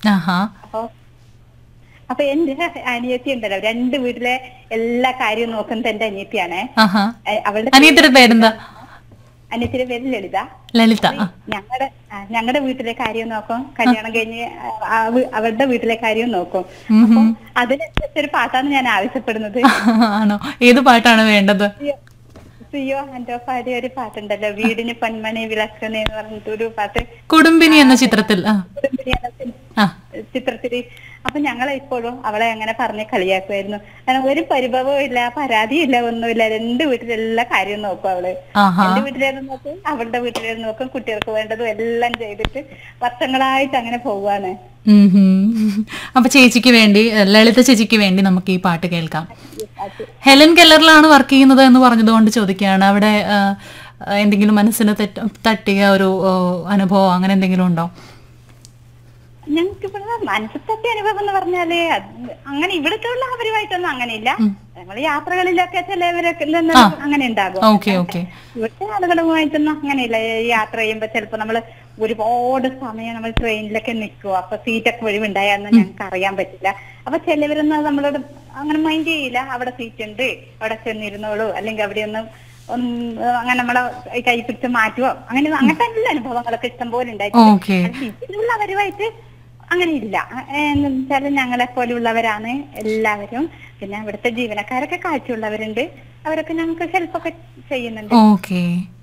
ആഹാ അപ്പൊ അപ്പൊ എന്റെ അനിയത്തി ഉണ്ടല്ലോ രണ്ട് വീട്ടിലെ എല്ലാ കാര്യവും നോക്കുന്നത് എന്റെ അനിയത്തിയാണേ ആഹാ ഏ, അവളുടെ അനിയത്തിയുടെ പേരെന്താ അനിയത്തിയുടെ പേര് ലളിത ലളിത ആ. ഞങ്ങളുടെ ഞങ്ങളുടെ വീട്ടിലെ കാര്യം നോക്കും കല്യാണം കഴിഞ്ഞ് ആ വീ- അവളുടെ വീട്ടിലെ കാര്യം നോക്കും ഉം അപ്പൊ ഹും. അതിനനുസരിച്ചൊരു പാട്ടാണ് ഞാൻ ആവശ്യപ്പെടുന്നത് ആണോ ഏത് പാട്ടാണ് വേണ്ടത് സിയോ ആൻഡോ പാടിയ ഒരു പാട്ടുണ്ടല്ലോ വീടിന് പൊന്മണി വിളക്കണേ എന്ന് പറഞ്ഞിട്ട് ഒരു പാട്ട് കുടുംബിനി എന്ന ചിത്രത്തിൽ ആ കുടുംബിനി എന്ന സിനിമ ആ ചിത്രത്തില് അപ്പൊ ഞങ്ങൾ ഇപ്പോഴും അവളെ അങ്ങനെ പറഞ്ഞ് കളിയാക്കുമായിരുന്നു കാരണം ഒരു പരിഭവവും ഇല്ല പരാതിയില്ല ഒന്നുമില്ല രണ്ട് വീട്ടിലെല്ലാ കാര്യവും നോക്കും അവള് ആഹാ എന്റെ വീട്ടിലേതും നോക്കും അവളുടെ വീട്ടിലേതും നോക്കും കുട്ടികൾക്ക് വേണ്ടതും എല്ലാം ചെയ്തിട്ട് വർഷങ്ങളായിട്ട് അങ്ങനെ പോവാണ് ഉം ഹും. അപ്പൊ ചേച്ചിക്ക് വേണ്ടി ലളിത ചേച്ചിക്ക് വേണ്ടി നമുക്ക് ഈ പാട്ട് കേൾക്കാം ഹെലൻ കെല്ലറിലാണ് വർക്ക് ചെയ്യുന്നത് എന്ന് പറഞ്ഞതുകൊണ്ട് ചോദിക്കുകയാണ് അവിടെ ആ, ആ, എന്തെങ്കിലും മനസ്സിന് തെറ്റ തട്ടിയ ഒരു ഓ, അനുഭവം അങ്ങനെ എന്തെങ്കിലും ഉണ്ടോ ഞങ്ങൾക്ക് ഇവിടെ മനസ്സിലത്തെ അനുഭവം എന്ന് പറഞ്ഞാല് അത് അങ്ങനെ ഇവിടുത്തെ ഉള്ള അവരുമായിട്ടൊന്നും അങ്ങനെയില്ല ഞങ്ങൾ യാത്രകളിലൊക്കെ ചിലവരൊക്കെ നിന്ന് അങ്ങനെ ഉണ്ടാകും ഓക്കെ ഓക്കെ ഇവിടുത്തെ ആളുകളുമായിട്ടൊന്നും അങ്ങനെയില്ല ഈ യാത്ര ചെയ്യുമ്പോ ചിലപ്പോ നമ്മള് ഒരുപാട് സമയം നമ്മൾ ട്രെയിനിലൊക്കെ നിൽക്കും അപ്പൊ സീറ്റൊക്കെ ഒഴിവുണ്ടായെന്ന് ഞങ്ങൾക്ക് അറിയാൻ പറ്റില്ല അപ്പൊ ചിലവരൊന്നും അത് നമ്മളോട് അങ്ങനെ മൈൻഡ് ചെയ്യില്ല അവിടെ സീറ്റ് ഉണ്ട് അവിടെ ചെന്നിരുന്നോളൂ അല്ലെങ്കിൽ അവിടെ ഒന്നും ഒന്നും ഏഹ്, അങ്ങനെ നമ്മളെ കൈ പിടിച്ച് മാറ്റുവോ അങ്ങനെ അങ്ങനത്തെ എല്ലാ അനുഭവങ്ങളൊക്കെ ഇഷ്ടം പോലെ ഉണ്ടായിട്ടുണ്ട് ഓക്കെ ഇതിലുള്ളവരുമായിട്ട് അങ്ങനെ ഇല്ല എന്ന് വെച്ചാല് ഞങ്ങളെ പോലെയുള്ളവരാണ് എല്ലാവരും പിന്നെ അവിടുത്തെ ജീവനക്കാരൊക്കെ കാഴ്ചയുള്ളവരുണ്ട് അവരൊക്കെ ഞങ്ങൾക്ക് ഹെൽപ്പൊക്കെ ചെയ്യുന്നുണ്ട് ഓക്കെ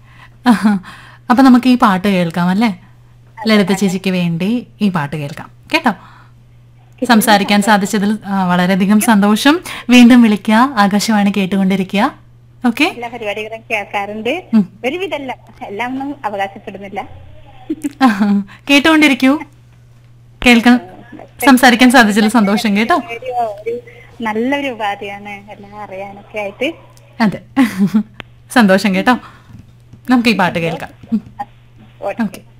അപ്പൊ നമുക്ക് ഈ പാട്ട് കേൾക്കാം അല്ലേ ലളിത ചേച്ചിക്ക് വേണ്ടി ഈ പാട്ട് കേൾക്കാം കേട്ടോ സംസാരിക്കാൻ സാധിച്ചതിൽ ആ, വളരെയധികം സന്തോഷം വീണ്ടും വിളിക്കുക ആകാശവാണി കേട്ടുകൊണ്ടിരിക്കുക ഓക്കെ എല്ലാ പരിപാടികളും കേൾക്കാറുണ്ട് ഉം. ഒരുവിധമല്ല എല്ലാം ഒന്നും അവകാശപ്പെടുന്നില്ല കേട്ടുകൊണ്ടിരിക്കൂ കേൾക്കാൻ സംസാരിക്കാൻ സാധിച്ചതിൽ സന്തോഷം കേട്ടോ റേഡിയോ ഒരു നല്ലൊരു ഉപാധിയാണ് എല്ലാം അറിയാനൊക്കെ ആയിട്ട് അതെ സന്തോഷം കേട്ടോ നമുക്ക് ഈ പാട്ട് കേൾക്കാം ഓക്കെ ഓക്കെ